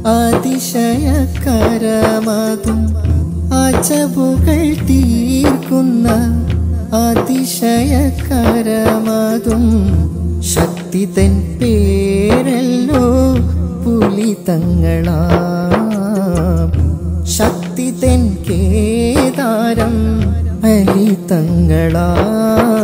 അതിശയകരമതും അജബുകൾ തീർക്കുന്ന അതിശയകരമതും ശക്തി തൻ പേരല്ലോ പുലിതങ്ങളാ ശക്തി തൻ കേദാരം അലിതങ്ങളാ